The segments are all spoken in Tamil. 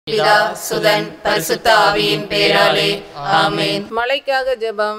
பிதா சுதன் பரிசுத்த ஆவியின் பேராலே ஆமென் மழைக்காக ஜெபம்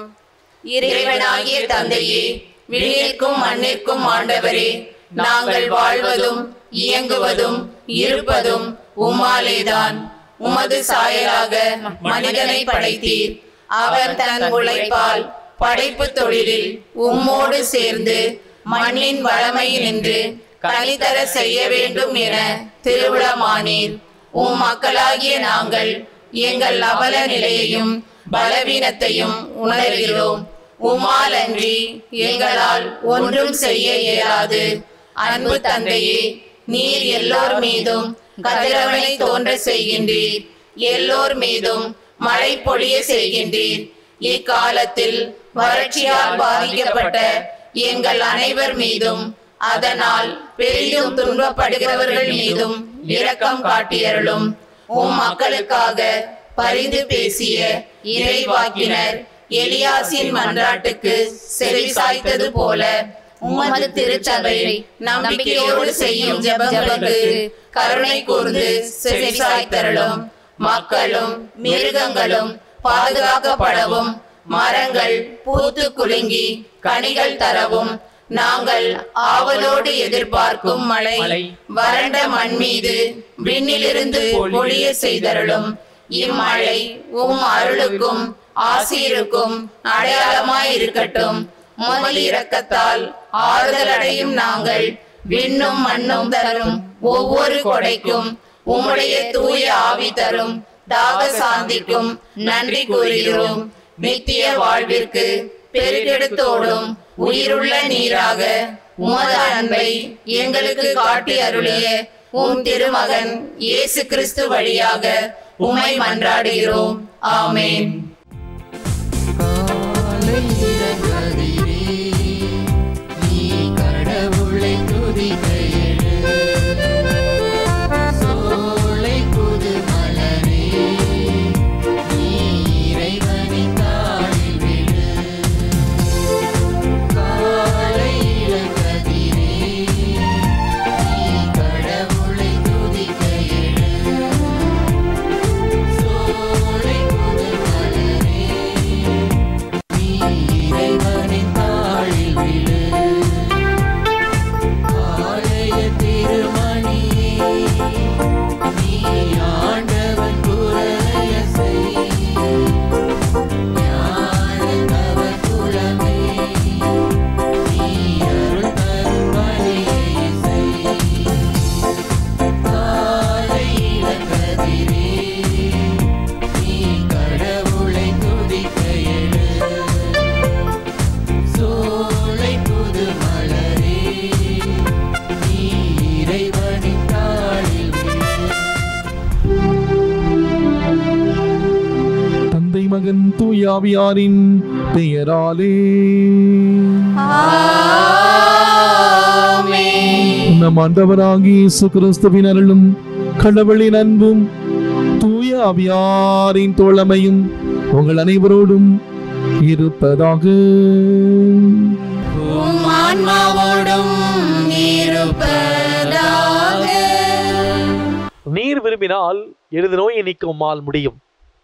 இறைவனாகிய தந்தையே விண்ணிற்கும் மண்ணிற்கும் ஆண்டவரே நாங்கள் வாழ்வதும் இயங்குவதும் இருப்பதும் உம்மாலேதான் உமது சாயலாக மனிதனை படைத்தீர் அவர் தன் உழைப்பால் படைப்பு தொழிலில் உம்மோடு சேர்ந்து மண்ணின் வளமையினின்று கனிதர செய்ய வேண்டும் என திருவிழமானீர் உம் மக்களாகிய நாங்கள் எங்கள் அவல நிலையையும் பலவீனத்தையும் உணர்கிறோம் உம்மால் அன்றி எங்களால் ஒன்றும் செய்ய இயலாது அன்பு தந்தையே நீர் எல்லோர் மீதும் கதிரவனை தோன்ற செய்கின்றீர் எல்லோர் மீதும் மழை பொழிய செய்கின்றீர் இக்காலத்தில் வறட்சியால் பாதிக்கப்பட்ட எங்கள் அனைவர் மீதும் அதனால் பெரிதும் துன்பப்படுகிறவர்கள் மீதும் இரக்கம் காட்டியருளும் உம் மக்களுக்காக பரிந்து பேசிய இறைவாக்கினர் எலியாசின் மன்றாட்டுக்கு செவி சாய்த்தது போல உமது திருச்சபை நம்பிக்கையோடு செய்யும் ஜெபங்களுக்கு கருணை கூர்ந்து செவி சாய்த்தருளும் மக்களும் மிருகங்களும் பாதுகாக்கப்படவும் மரங்கள் பூத்து குலுங்கி கனிகள் தரவும் நாங்கள் ஆவலோடு எதிர்பார்க்கும் மழை வறண்ட மண் மீது விண்ணிலிருந்து பொழிய செய்தருளும் இம்மழை உம் அருளுக்கும் ஆசீருக்கும் அடையாளமாய் இருக்கட்டும் உமது இரக்கத்தால் ஆறுதல் அடையும் நாங்கள் விண்ணும் மண்ணும் தரும் ஒவ்வொரு கொடைக்கும் உம்முடைய தூய ஆவி தரும் தாக சாந்திக்கும் நன்றி கூறுகிறோம் நித்திய வாழ்விற்கு பெருகெடுத்தோடும் உயிருள்ள நீராக உமது அன்பை எங்களுக்கு காட்டி அருளிய உம் திருமகன் இயேசு கிறிஸ்து வழியாக உமை மன்றாடுகிறோம் ஆமென் தந்தை மகன் தூயாவியாரின் பெயராலே நம் ஆண்டவராகி இயேசு கிறிஸ்துவின் அருளும் கடவுளின் அன்பும் தூய ஆவியாரின் தோழமையும் உங்கள் அனைவரோடும் இருப்பதாக உம் ஆன்மாவோடும் இருப்பதாக நீர் விரும்பினால் எழுது நோயை நீக்க உம்மால் முடியும்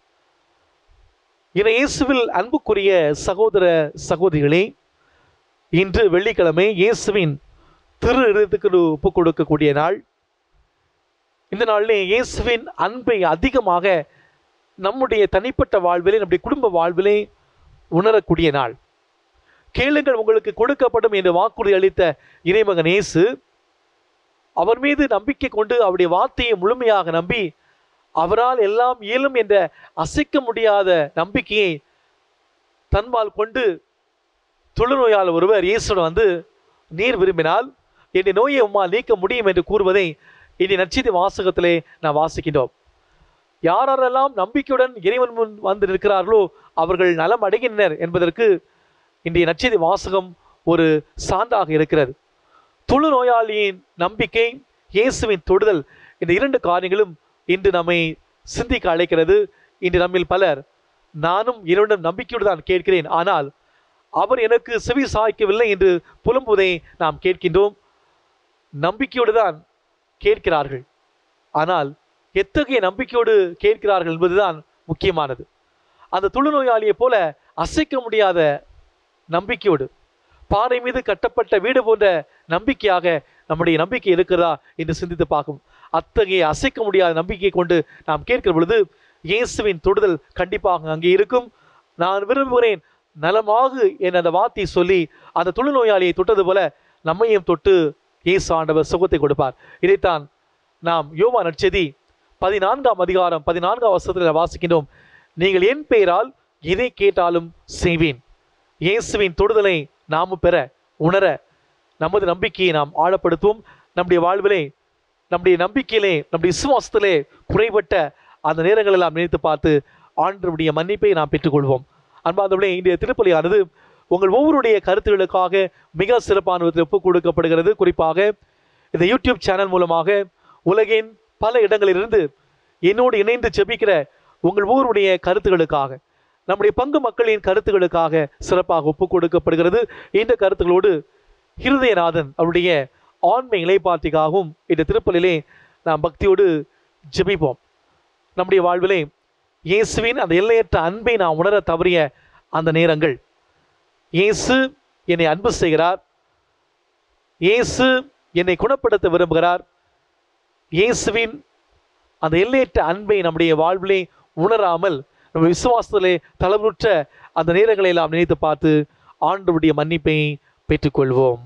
இன இயேசுவில் அன்புக்குரிய சகோதர சகோதரிகளே இன்று வெள்ளிக்கிழமை இயேசுவின் திரு இடத்துக்கு ஒப்பு கொடுக்கக்கூடிய நாள் இந்த நாளிலே இயேசுவின் அன்பை அதிகமாக நம்முடைய தனிப்பட்ட வாழ்விலே நம்முடைய குடும்ப வாழ்விலே உணரக்கூடிய நாள் கேளுங்கள் உங்களுக்கு கொடுக்கப்படும் என்று வாக்குறுதி அளித்த இறைமகன் இயேசு அவர் மீது நம்பிக்கை கொண்டு அவருடைய வார்த்தையை முழுமையாக நம்பி அவரால் எல்லாம் இயலும் என்ற அசைக்க முடியாத நம்பிக்கையை தன்பால் கொண்டு தொழுநோயாளர் ஒருவர் இயேசுடன் வந்து நீர் விரும்பினால் என்னுடைய நோயை உம்மால் நீக்க முடியும் என்று கூறுவதை இனி நச்சிதி வாசகத்திலே நான் வாசிக்கின்றோம் யாரெல்லாம் நம்பிக்கையுடன் இறைவன் முன் வந்து நிற்கிறார்களோ அவர்கள் நலம் அடைகின்றனர் என்பதற்கு இன்றைய நச்சிதி வாசகம் ஒரு சான்றாக இருக்கிறது தொழு நோயாளியின் நம்பிக்கை இயேசுவின் தொடுதல் இந்த இரண்டு காரியங்களும் இன்று நம்மை சிந்திக்க அழைக்கிறது இன்று நம்மில் பலர் நானும் இறைவனிடம் நம்பிக்கையோடு தான் கேட்கிறேன் ஆனால் அவர் எனக்கு செவி சாய்க்கவில்லை என்று புலம்புவதை நாம் கேட்கின்றோம் நம்பிக்கையோடு தான் கேட்கிறார்கள் ஆனால் எத்தகைய நம்பிக்கையோடு கேட்கிறார்கள் என்பதுதான் முக்கியமானது அந்த தொழுநோயாளியைப் போல அசைக்க முடியாத நம்பிக்கையோடு பாறை மீது கட்டப்பட்ட வீடு போன்ற நம்பிக்கையாக நம்முடைய நம்பிக்கை இருக்கிறதா என்று சிந்தித்து பார்க்கும் அத்தகைய அசைக்க முடியாத நம்பிக்கையை கொண்டு நாம் கேட்கிற பொழுது இயேசுவின் தொடுதல் கண்டிப்பாக அங்கே இருக்கும் நான் விரும்புகிறேன் நலமாகு என் அந்த வார்த்தையை சொல்லி அந்த தொழுநோயாளியை தொட்டது போல நம்மையும் தொட்டு இயேசு ஆண்டவர் சுகத்தை கொடுப்பார் இதைத்தான் நாம் யோவா நற்செய்தி பதினான்காம் அதிகாரம் பதினான்காம் வருஷத்தில் வாசிக்கின்றோம் நீங்கள் என் பெயரால் எதை கேட்டாலும் செய்வேன் இயேசுவின் தொடுதலை நாமும் பெற உணர நமது நம்பிக்கையை நாம் ஆழப்படுத்துவோம் நம்முடைய வாழ்விலே நம்முடைய நம்பிக்கையிலே நம்முடைய விசுவாசத்திலே குறைபட்ட அந்த நேரங்கள் எல்லாம் நினைத்து பார்த்து ஆண்டவருடைய மன்னிப்பை நாம் பெற்றுக்கொள்வோம் அன்பாந்தவர்களே இன்றைய திருப்பலியானது உங்கள் ஒவ்வொருடைய கருத்துகளுக்காக மிக சிறப்பான விதத்தில் ஒப்புக் கொடுக்கப்படுகிறது குறிப்பாக இந்த யூடியூப் சேனல் மூலமாக உலகின் பல இடங்களிலிருந்து என்னோடு இணைந்து ஜெபிக்கிற உங்கள் ஒவ்வொருடைய கருத்துகளுக்காக நம்முடைய பங்கு மக்களின் கருத்துகளுக்காக சிறப்பாக ஒப்புக் கொடுக்கப்படுகிறது இந்த கருத்துகளோடு இருதயநாதன் அவருடைய ஆண்மை இலைப்பாட்டிக்காகவும் இந்த திருப்பலிலே நாம் பக்தியோடு ஜெபிப்போம் நம்முடைய வாழ்விலே இயேசுவின் அந்த எல்லையற்ற அன்பை நாம் உணர தவறிய அந்த நேரங்கள் இயேசு என்னை அன்பு செய்கிறார் இயேசு என்னை குணப்படுத்த விரும்புகிறார் இயேசுவின் அந்த எல்லையற்ற அன்பை நம்முடைய வாழ்விலே உணராமல் நம்ம விசுவாசத்திலே தளவுற்ற அந்த நேரங்களை எல்லாம் நினைத்து பார்த்து ஆண்டவருடைய மன்னிப்பை பெற்றுக்கொள்வோம்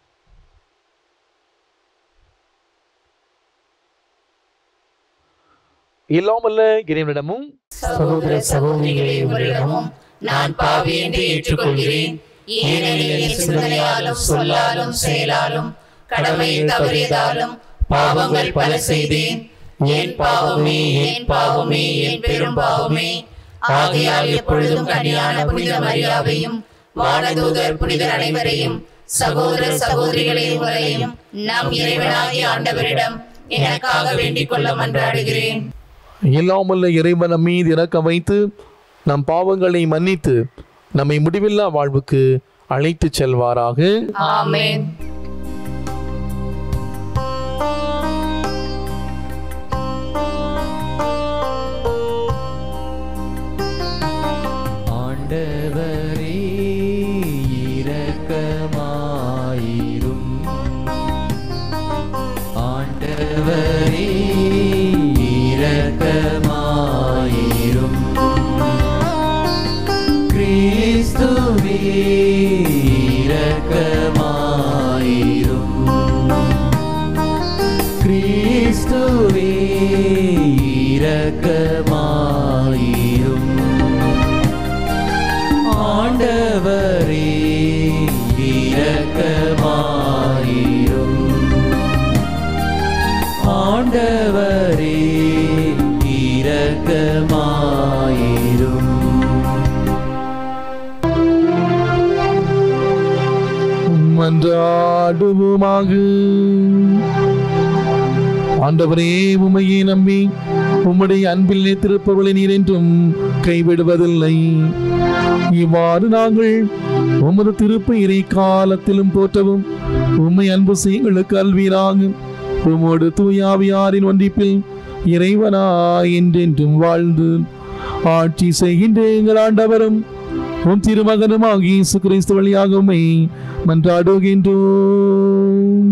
இல்லாமல்ல இறைவனிடமும் சகோதர சகோதரிகளே உங்களிடமும் நான் பாவி என்று ஏற்றுக்கொள்கிறேன் ஏனெனில் என் சிந்தனையாலும் சொல்லாலும் செயலாலும் கடமையை தவறியதாலும் பாவங்கள் பல செய்தேன் என் பாவமே என் பாவமே என் பெரும் பாவமே ஆகையால் எப்பொழுதும் கனியான புனித மரியாவையும் வானதூதர் புனிதர் அனைவரையும் சகோதர சகோதரிகளே உங்களையும் நம் இறைவனாகிய ஆண்டவரிடம் எனக்காக வேண்டிக் கொள்ள மன்றாடுகிறேன் இல்லாமல்ல இறைவன் நம் மீது இறக்க வைத்து நம் பாவங்களை மன்னித்து நம்மை முடிவில்லா வாழ்வுக்கு அழைத்துச் செல்வாராக ஆமென் ஆண்டவரே இரக்கமாயிரும் ஆண்டவரே இரக்கமாயிரும் கிறிஸ்துவே இரக்கமாயிரும் கிறிஸ்துவே இரக்கமாயிரும் ஆண்டவரே இரக்கமாயிரும் ஆண்டவரே இரக்கமாயிரும் மன்றாடுவோமாக ஆண்டவரே உமையை நம்பி உம்முடைய அன்பில் நிலைத்திருப்பவளை நீர் என்றும் கைவிடுவதில்லை இவ்வாறு நாங்கள் உமது திருப்பெயரை காலத்திலும் போற்றவும் உம்மை அன்பு செய்களுக்கு அல்வீராகும் உமோடு தூயாவியாரின் ஒன்றிப்பில் இறைவனா என்றென்றும் வாழ்ந்து ஆட்சி செய்கின்ற எங்கள் ஆண்டவரும் உம் திருமகனுமாகி இயேசு கிறிஸ்து வழியாக உம்மை மன்றாடுகின்றோம்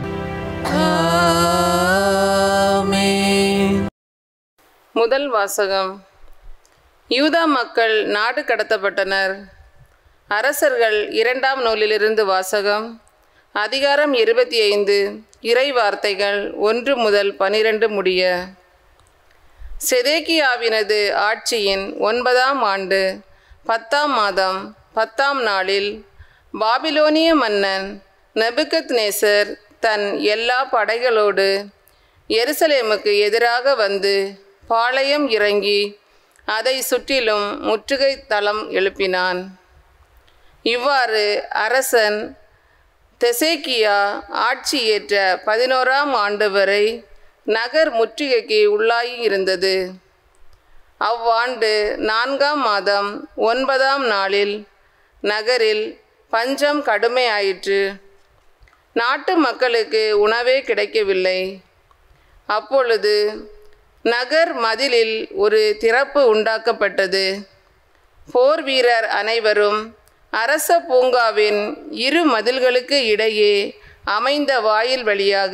முதல் வாசகம் யூதா மக்கள் நாடு கடத்தப்பட்டனர் அரசர்கள் இரண்டாம் நூலிலிருந்து வாசகம் அதிகாரம் இருபத்தி ஐந்து இறை வார்த்தைகள் ஒன்று முதல் பனிரெண்டு முடிய செதேக்கியாவினது ஆட்சியின் ஒன்பதாம் ஆண்டு பத்தாம் மாதம் பத்தாம் நாளில் பாபிலோனிய மன்னன் நெபுகத் நேசர் தன் எல்லா படைகளோடு எருசலேமுக்கு எதிராக வந்து பாளையம் இறங்கி அதை சுற்றிலும் முற்றுகை தளம் எழுப்பினான் இவ்வாறு அரசன் தெசேக்கியா ஆட்சியேற்ற பதினோராம் ஆண்டு வரை நகர் முற்றுகைக்கு உள்ளாகி இருந்தது அவ்வாண்டு நான்காம் மாதம் ஒன்பதாம் நாளில் நகரில் பஞ்சம் கடுமையாயிற்று நாட்டு மக்களுக்கு உணவே கிடைக்கவில்லை அப்பொழுது நகர் மதிலில் ஒரு திறப்பு உண்டாக்கப்பட்டது போர் வீரர் அனைவரும் அரச பூங்காவின் இரு மதில்களுக்கு இடையே அமைந்த வாயில் வழியாக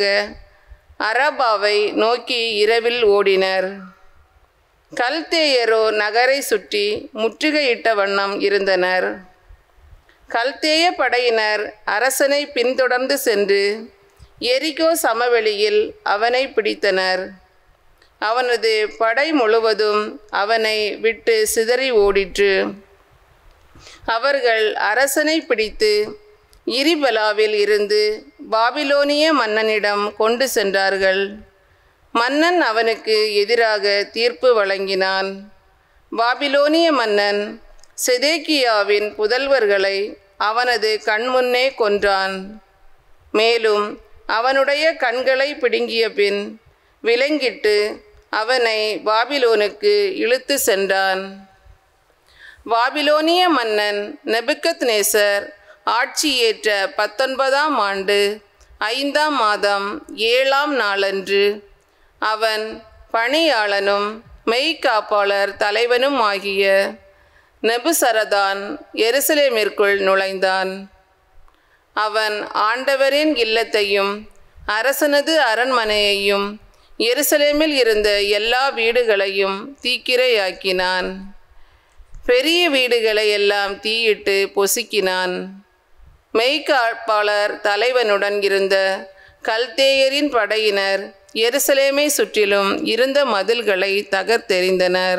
அரபாவை நோக்கி இரவில் ஓடினர் கல்தேயரோ நகரை சுற்றி முற்றுகையிட்ட வண்ணம் இருந்தனர் கல்தேய படையினர் அரசனை பின்தொடர்ந்து சென்று எரிகோ சமவெளியில் அவனை பிடித்தனர் அவனது படை முழுவதும் அவனை விட்டு சிதறி ஓடிற்று அவர்கள் அரசனை பிடித்து இரிபலாவில் இருந்து பாபிலோனிய மன்னனிடம் கொண்டு சென்றார்கள் மன்னன் அவனுக்கு எதிராக தீர்ப்பு வழங்கினான் பாபிலோனிய மன்னன் செதேக்கியாவின் புதல்வர்களை அவனது கண்முன்னே கொன்றான் மேலும் அவனுடைய கண்களை பிடுங்கிய பின் விலங்கிட்டு அவனை பாபிலோனுக்கு இழுத்து சென்றான் பாபிலோனிய மன்னன் நெபுக்கத் நேசர் ஆட்சியேற்ற பத்தொன்பதாம் ஆண்டு ஐந்தாம் மாதம் ஏழாம் நாளன்று அவன் பணியாளனும் மெய்காப்பாளர் தலைவனும் ஆகிய நெபுசரதான் எருசலேமிற்குள் நுழைந்தான் அவன் ஆண்டவரின் இல்லத்தையும் அரசனது அரண்மனையையும் எருசலேமில் இருந்த எல்லா வீடுகளையும் தீக்கிரையாக்கினான் பெரிய வீடுகளை எல்லாம் தீயிட்டு பொசுக்கினான் மெய்காப்பாளர் தலைவனுடன் இருந்த கல்தேயரின் படையினர் எருசலேமை சுற்றிலும் இருந்த மதில்களை தகர்த்தெறிந்தனர்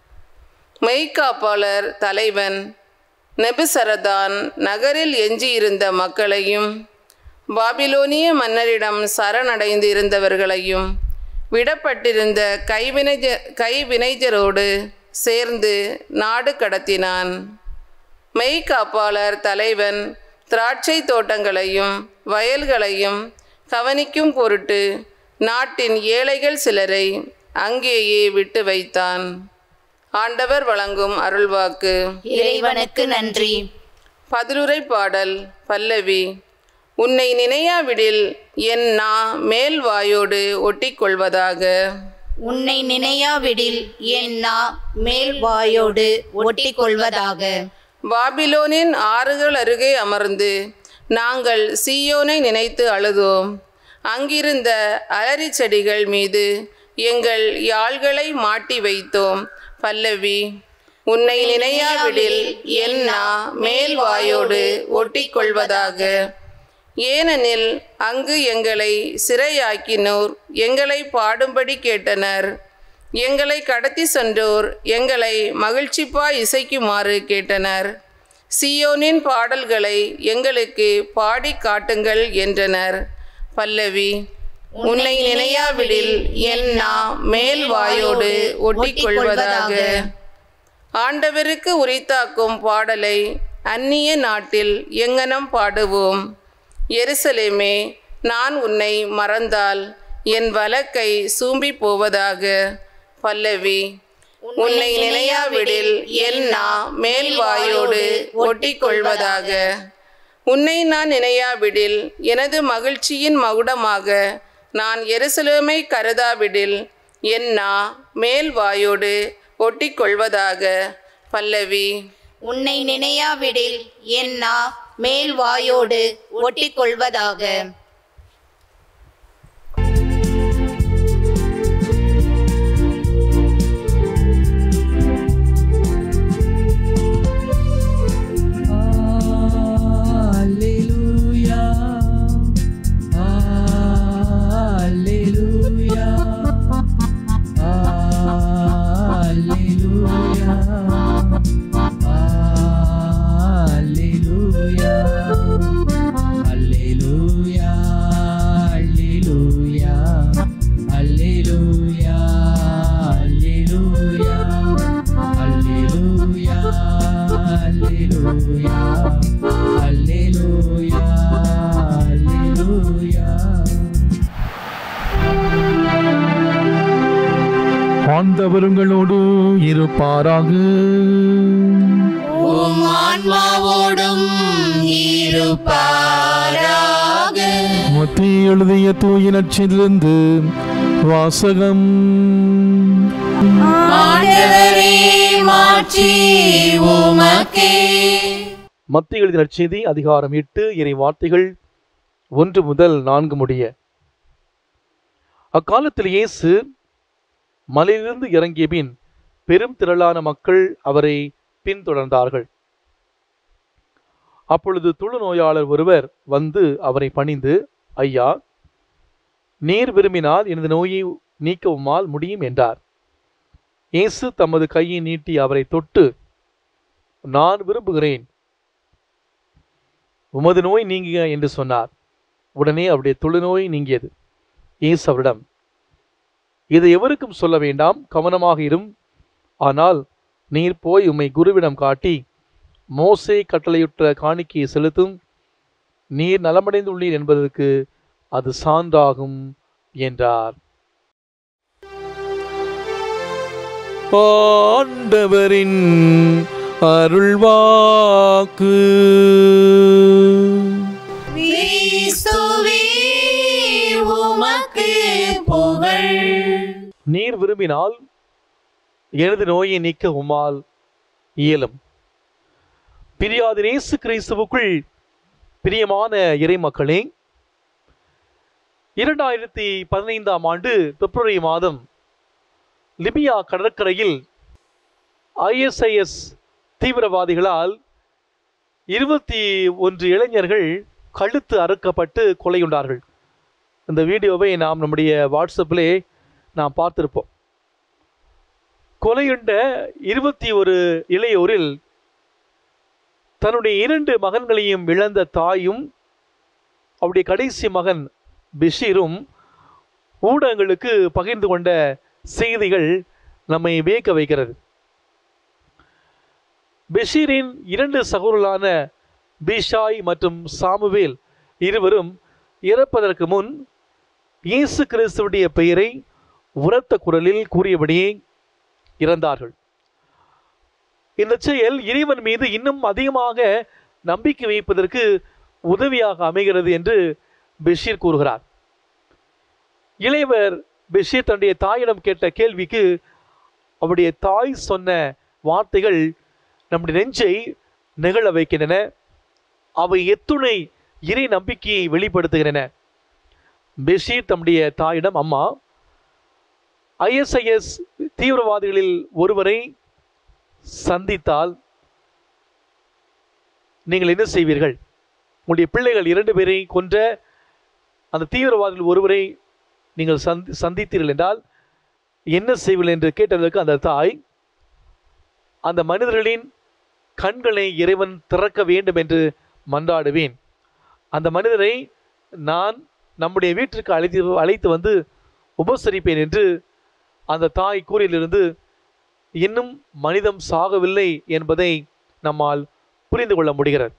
மெய்காப்பாளர் தலைவன் நெபுசரதான் நகரில் எஞ்சியிருந்த மக்களையும் பாபிலோனிய மன்னரிடம் சரணடைந்து இருந்தவர்களையும் விடப்பட்டிருந்த கைவினைஜ கைவினைஞரோடு சேர்ந்து நாடு கடத்தினான் மெய்காப்பாளர் தலைவன் திராட்சை தோட்டங்களையும் வயல்களையும் கவனிக்கும் பொருட்டு நாட்டின் ஏழைகள் சிலரை அங்கேயே விட்டு வைத்தான் ஆண்டவர் வழங்கும் அருள்வாக்கு இறைவனுக்கு நன்றி பதிலுரை பாடல் பல்லவி உன்னை நினையாவிடில் என் நா மேல் வாயோடு ஒட்டிக்கொள்வதாக உன்னை நினையாவிடில் என் நா மேல் வாயோடு ஒட்டிக்கொள்வதாக பாபிலோனின் ஆறுகள் அருகே அமர்ந்து நாங்கள் சீயோனை நினைத்து அழுதோம் அங்கிருந்த அலரி செடிகள் மீது எங்கள் யாழ்களை மாட்டி வைத்தோம் பல்லவி உன்னை நினையாவிடில் என் நா மேல் வாயோடு ஒட்டிக்கொள்வதாக ஏனெனில் அங்கு எங்களை சிறையாக்கினோர் எங்களை பாடும்படி கேட்டனர் எங்களை கடத்தி சென்றோர் எங்களை மகிழ்ச்சிப்பா இசைக்குமாறு கேட்டனர் சியோனின் பாடல்களை எங்களுக்கு பாடி காட்டுங்கள் என்றனர் பல்லவி உன்னை நினையாவிடில் என் நா மேல் வாயோடு ஒட்டிக்கொள்வதாக ஆண்டவருக்கு உரித்தாக்கும் பாடலை அந்நிய நாட்டில் எங்கனம் பாடுவோம் எருசலேமே நான் உன்னை மறந்தால் என் வழக்கை சூம்பி போவதாக பல்லவி உன்னை நினையாவிடில் என் நா மேல் வாயோடு ஒட்டிக்கொள்வதாக உன்னை நான் நினையாவிடில் எனது மகிழ்ச்சியின் மகுடமாக நான் எருசலேமை கருதாவிடில் என் நா மேல் வாயோடு ஒட்டிக்கொள்வதாக பல்லவி உன்னை நினையாவிடில் என் நா மேல் வாயோடு ஒட்டிக்கொள்வதாக Alleluia. Alleluia. Alleluia. Alleluia. Alleluia. Alleluia. Alleluia. Alleluia. Alleluia. Alleluia. Alleluia. Alleluia. ஆண்டவருங்களோடு இருப்பாராக உம் ஆன்மாவோடும் இருப்பாராக மத்தி எழுதிய தூய நற்செய்திலிருந்து வாசகம் ஆண்டவரே மாற்றி உமக்கே மத்திய எழுதின நற்செய்தி அதிகாரம் எட்டு இறை வார்த்தைகள் ஒன்று முதல் நான்கு முடிய அக்காலத்தில் இயேசு மலையிலிருந்து இறங்கிய பின் பெரும் திரளான மக்கள் அவரை பின்தொடர்ந்தார்கள் அப்பொழுது தொழுநோயாளர் ஒருவர் வந்து அவரை பணிந்து ஐயா நீர் விரும்பினால் எனது நோயை நீக்க உம்மால் முடியும் என்றார் இயேசு தமது கையை நீட்டி அவரை தொட்டு நான் விரும்புகிறேன் உமது நோய் நீங்குக என்று சொன்னார் உடனே அவருடைய தொழுநோய் நீங்கியது இயேசு அவரிடம் இதை எவருக்கும் சொல்ல வேண்டாம் கவனமாக இரும் ஆனால் நீர் போய் உம்மை குருவிடம் காட்டி மோசே கட்டளையுற்ற காணிக்கையை செலுத்தும் நீர் நலமடைந்துள்ளீர் என்பதற்கு அது சான்றாகும் என்றார் ஆண்டவரின் அருள்வாக்கு கிறிஸ்துவே உமக்கு புகழ் நீர் விரும்பினால் எனது நோயை நீக்க உம்மால் இயலும் பிரியாத இயேசு கிறிஸ்துவுக்குள் பிரியமான இறைமக்களே இரண்டாயிரத்தி பதினைந்தாம் ஆண்டு பிப்ரவரி மாதம் லிபியா கடற்கரையில் ஐஎஸ்ஐஎஸ் தீவிரவாதிகளால் இருபத்தி ஒன்று இளைஞர்கள் கழுத்து அறுக்கப்பட்டு கொலையுண்டார்கள் இந்த வீடியோவை நாம் நம்முடைய வாட்ஸ்அப்பிலே நாம் பார்த்திருப்போம் கொலையுண்ட இருபத்தி ஒரு இளையோரில் தன்னுடைய இரண்டு மகன்களையும் இழந்த தாயும் அவருடைய கடைசி மகன் பிஷீரும் ஊடகங்களுக்கு பகிர்ந்து கொண்ட செய்திகள் நம்மை வியக்க வைக்கிறது பெஷீரின் இரண்டு சகோதரர்களான பிஷாய் மற்றும் சாமுவேல் இருவரும் இறப்பதற்கு முன் இயேசு கிறிஸ்துவுடைய பெயரை உரத்த குரலில் கூறியபடியே இறந்தார்கள் இந்த செயல் இறைவன் மீது இன்னும் அதிகமாக நம்பிக்கை வைப்பதற்கு உதவியாக அமைகிறது என்று பெஷீர் கூறுகிறார் இளையவர் பெஷீர் தன்னுடைய தாயிடம் கேட்ட கேள்விக்கு அவருடைய தாய் சொன்ன வார்த்தைகள் நம்முடைய நெஞ்சை நெகிழ வைக்கின்றன அவை எத்துணை இறை நம்பிக்கையை வெளிப்படுத்துகின்றன பெஷீர் தம்முடைய தாயிடம் அம்மா ஐஎஸ்ஐஎஸ் தீவிரவாதிகளில் ஒருவரை சந்தித்தால் நீங்கள் என்ன செய்வீர்கள் உங்களுடைய பிள்ளைகள் இரண்டு பேரை கொன்ற அந்த தீவிரவாதிகள் ஒருவரை நீங்கள் சந்தி சந்தித்தீர்கள் என்றால் என்ன செய்வீர்கள் என்று கேட்டதற்கு அந்த தாய் அந்த மனிதர்களின் கண்களை இறைவன் திறக்க வேண்டும் என்று மன்றாடுவேன் அந்த மனிதரை நான் நம்முடைய வீட்டிற்கு அழைத்து அழைத்து வந்து உபசரிப்பேன் என்று அந்த தாய் கூறியிலிருந்து இன்னும் மனிதம் சாகவில்லை என்பதை நம்மால் புரிந்து கொள்ள முடிகிறது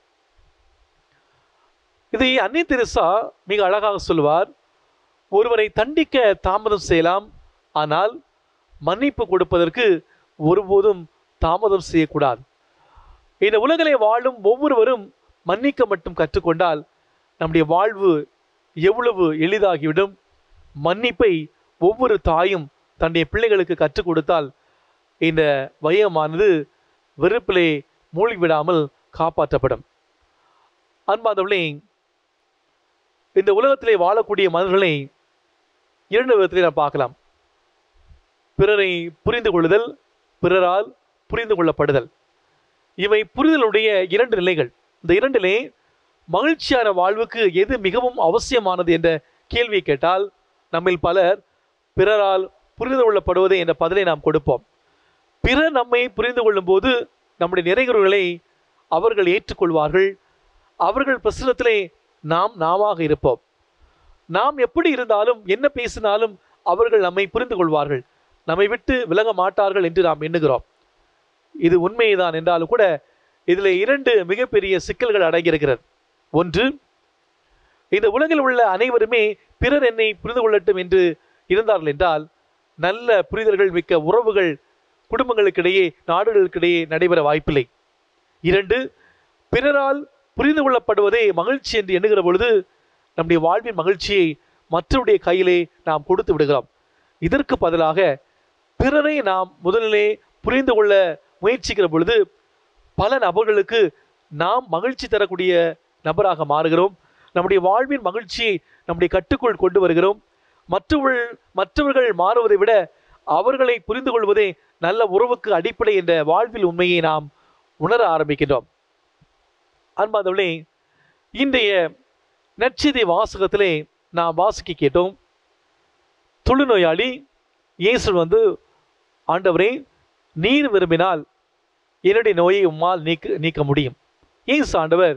இதை அன்னை தெரசா மிக அழகாக சொல்வார் ஒருவரை தண்டிக்க தாமதம் செய்யலாம் ஆனால் மன்னிப்பு கொடுப்பதற்கு ஒருபோதும் தாமதம் செய்யக்கூடாது இந்த உலகிலே வாழும் ஒவ்வொருவரும் மன்னிக்க மட்டும் கற்றுக்கொண்டால் நம்முடைய வாழ்வு எவ்வளவு எளிதாகிவிடும் மன்னிப்பை ஒவ்வொரு தாயும் தன்னுடைய பிள்ளைகளுக்கு கற்றுக் கொடுத்தால் இந்த வையமானது வெறுப்பிலே மூழ்கிவிடாமல் காப்பாற்றப்படும் அன்பாதவர்களே இந்த உலகத்திலே வாழக்கூடிய மனிதர்களை இரண்டு விதத்திலே நாம் பார்க்கலாம் பிறரை புரிந்து கொள்ளுதல் பிறரால் புரிந்து கொள்ளப்படுதல் இவை புரிதலுடைய இரண்டு நிலைகள் இந்த இரண்டிலே மகிழ்ச்சியான வாழ்வுக்கு எது மிகவும் அவசியமானது என்ற கேள்வியை கேட்டால் நம்மில் பலர் பிறரால் புரிந்து கொள்ளப்படுவதே என்ற பதிலை நாம் கொடுப்போம் பிறர் நம்மை புரிந்து கொள்ளும்போது நம்முடைய நிறைகுறைகளை அவர்கள் ஏற்றுக்கொள்வார்கள் அவர்கள் பிரசனத்திலே நாம் நாமாக இருப்போம் நாம் எப்படி இருந்தாலும் என்ன பேசினாலும் அவர்கள் நம்மை புரிந்து கொள்வார்கள் நம்மை விட்டு விலக மாட்டார்கள் என்று நாம் எண்ணுகிறோம் இது உண்மைதான் என்றாலும் கூட இதில் இரண்டு மிகப்பெரிய சிக்கல்கள் அடங்கியிருக்கிறது ஒன்று இந்த உலகில் உள்ள அனைவருமே பிறர் என்னை புரிந்து கொள்ளட்டும் என்று இருந்தார்கள் என்றால் நல்ல புரிதல்கள் மிக்க உறவுகள் குடும்பங்களுக்கிடையே நாடுகளுக்கிடையே நடைபெற வாய்ப்பில்லை இரண்டு பிறரால் புரிந்து கொள்ளப்படுவதே மகிழ்ச்சி என்று எண்ணுகிற பொழுது நம்முடைய வாழ்வின் மகிழ்ச்சியை மற்றவருடைய கையிலே நாம் கொடுத்து விடுகிறோம் இதற்கு பதிலாக பிறரை நாம் முதலிலே புரிந்து கொள்ள முயற்சிக்கிற பொழுது பல நபர்களுக்கு நாம் மகிழ்ச்சி தரக்கூடிய நபராக மாறுகிறோம் நம்முடைய வாழ்வின் மகிழ்ச்சியை நம்முடைய கட்டுக்குள் கொண்டு வருகிறோம் மற்றவர்கள் மற்றவர்கள் மாறுவதை விட அவர்களை புரிந்து கொள்வதே நல்ல உறவுக்கு அடிப்படை என்ற வாழ்வில் உண்மையை நாம் உணர ஆரம்பிக்கின்றோம் அன்பாதவளே இன்றைய நற்செய்தி வாசகத்திலே நாம் வாசிக்க கேட்டோம் தொழுநோயாளி இயேசு வந்து ஆண்டவரே நீர் விரும்பினால் என்னுடைய நோயை உம்மால் நீக்க நீக்க முடியும் இயேசு ஆண்டவர்